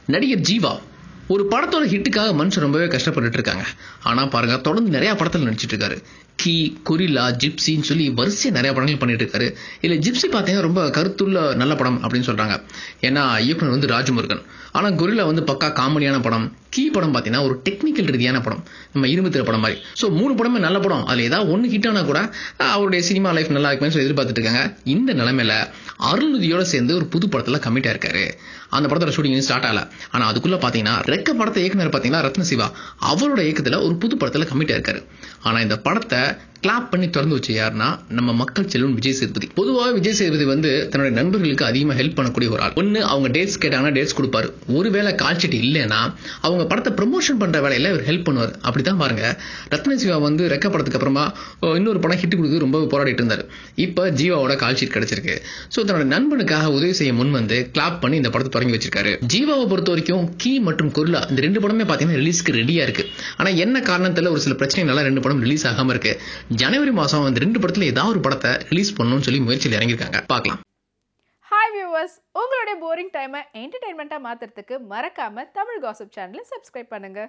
நடிகர் ஜீவா ஒரு படத்தோட ஹிட்டுக்காக மனுஷன் ரொம்பவே கஷ்டப்பட்டுட்டு இருக்காங்க ஆனா பாருங்க தொடர்ந்து நிறைய படத்துல நடிச்சிட்டு இருக்காரு கீ கொரில்லா ஜிப்சின்னு சொல்லி வரிசையா நிறைய படங்கள் பண்ணிட்டு இருக்காரு இல்ல ஜிப்சி பார்த்தீங்கன்னா ரொம்ப கருத்துள்ள நல்ல படம் அப்படின்னு சொல்றாங்க ஏன்னா இயக்குனர் வந்து ராஜமுருகன் ஆனா கொரில்லா வந்து பக்கா காமெடியான படம் கீ படம் பார்த்தீங்கன்னா ஒரு டெக்னிக்கல் ரீதியான படம் நம்ம இரும்பு திரை படம் மாதிரி ஸோ மூணு படமே நல்ல படம் அதில் ஏதாவது ஒன்று ஹிட் ஆனால் கூட அஹ், அவருடைய சினிமா லைஃப் நல்லா இருக்குமே சொல்லி எதிர்பார்த்துட்டு இருக்காங்க இந்த நிலைமையில அருள்நிதியோட சேர்ந்து ஒரு புது படத்தில் கமிட்டாக இருக்காரு அந்த படத்தோட ஷூட்டிங் ஸ்டார்ட் ஆகல ஆனால் அதுக்குள்ள பார்த்தீங்கன்னா ரெக்க படத்தை இயக்குனர் பார்த்தீங்கன்னா ரத்ன சிவா அவரோட இயக்கத்தில் ஒரு புது படத்தில் கமிட்டாக இருக்காரு ஆனால் இந்த படத்தை கிளாப் பண்ணி திறந்து வச்சு யாருன்னா நம்ம மக்கள் செல்வன் விஜய் சேதுபதி பொதுவாக விஜய் சேதுபதி வந்து தன்னுடைய நண்பர்களுக்கு அதிகமாக ஹெல்ப் பண்ணக்கூடிய ஒரு ஆள் ஒன்று அவங்க டேட்ஸ் கேட்டாங்கன்னா டேட்ஸ் கொடுப்பாரு ஒருவேளை கால்ஷீட் இல்லைன்னா அவங்க படத்தை ப்ரமோஷன் பண்ற வேலையில இவர் ஹெல்ப் பண்ணுவார் அப்படிதான் பாருங்க ரத்ன சிவா வந்து ரெக்க படத்துக்கு அப்புறமா ஓ, இன்னொரு படம் ஹிட் கொடுத்து ரொம்ப போராடிட்டு இருந்தார் இப்போ ஜீவாவோட கால்ஷீட் கிடைச்சிருக்கு ஸோ தன்னோட நண்பனுக்காக உதவி செய்ய முன் வந்து கிளாப் பண்ணி இந்த படத்தை தொடங்கி வச்சிருக்காரு ஜீவாவை பொறுத்த வரைக்கும் கீ மற்றும் கொர்லா இந்த ரெண்டு படமே பார்த்தீங்கன்னா ரிலீஸ்க்கு ரெடியா இருக்கு ஆனா என்ன காரணத்துல ஒரு சில பிரச்சனைகளால ரெண்டு படம் ரிலீஸ் ஆகாம இருக்கு ஜனவரி மாசம் அந்த ரெண்டு படத்துல ஏதாவது ஒரு படத்தை ரிலீஸ் பண்ணணும்னு சொல்லி முயற்சியில் இறங்கியிருக்காங்க பார்க்கலாம் ஹாய் வியூவர்ஸ் உங்களுடைய போரிங் டைமை என்டர்டைன்மெண்ட்டாக மாற்றுறதுக்கு மறக்காம தமிழ் காசிப் சேனலை சப்ஸ்கிரைப் பண்ணுங்க